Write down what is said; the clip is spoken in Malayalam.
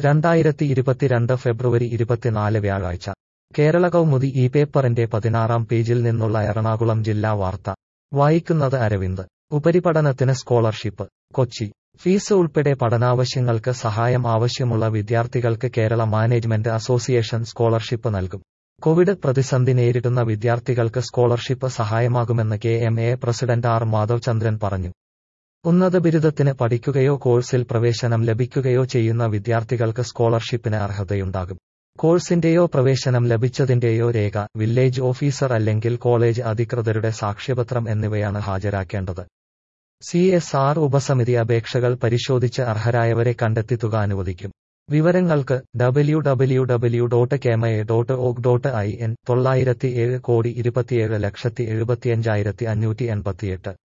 രണ്ടായിരത്തി ഇരുപത്തിരണ്ട് ഫെബ്രുവരി ഇരുപത്തിനാല് വ്യാഴാഴ്ച കേരള കൗമുദി ഈ പേപ്പറിന്റെ പതിനാറാം പേജിൽ നിന്നുള്ള എറണാകുളം ജില്ലാ വാർത്ത വായിക്കുന്നത് അരവിന്ദ് ഉപരിപഠനത്തിന് സ്കോളർഷിപ്പ് കൊച്ചി ഫീസ് ഉൾപ്പെടെ പഠനാവശ്യങ്ങൾക്ക് സഹായം ആവശ്യമുള്ള വിദ്യാർത്ഥികൾക്ക് കേരള മാനേജ്മെന്റ് അസോസിയേഷൻ സ്കോളർഷിപ്പ് നൽകും കോവിഡ് പ്രതിസന്ധി നേരിടുന്ന വിദ്യാർത്ഥികൾക്ക് സ്കോളർഷിപ്പ് സഹായമാകുമെന്ന് K M A president R Madhav Chandran പറഞ്ഞു ഉന്നത ബിരുദത്തിന് പഠിക്കുകയോ കോഴ്സിൽ പ്രവേശനം ലഭിക്കുകയോ ചെയ്യുന്ന വിദ്യാർത്ഥികൾക്ക് സ്കോളർഷിപ്പിന് അർഹതയുണ്ടാകും കോഴ്സിന്റെയോ പ്രവേശനം ലഭിച്ചതിന്റെയോ രേഖ വില്ലേജ് ഓഫീസർ അല്ലെങ്കിൽ കോളേജ് അധികൃതരുടെ സാക്ഷ്യപത്രം എന്നിവയാണ് ഹാജരാക്കേണ്ടത് സി എസ് ആർ ഉപസമിതി അപേക്ഷകൾ പരിശോധിച്ച് അർഹരായവരെ കണ്ടെത്തി തുക അനുവദിക്കും വിവരങ്ങൾക്ക് ഡബ്ല്യു ഡബ്ല്യു ഡബ്ല്യു ഡോട്ട് കേമയെ dot org dot I N തൊള്ളായിരത്തി ഏഴ് കോടി ഇരുപത്തിയേഴ് ലക്ഷത്തി എഴുപത്തിയഞ്ചായിരത്തി അഞ്ഞൂറ്റി എൺപത്തിയെട്ട്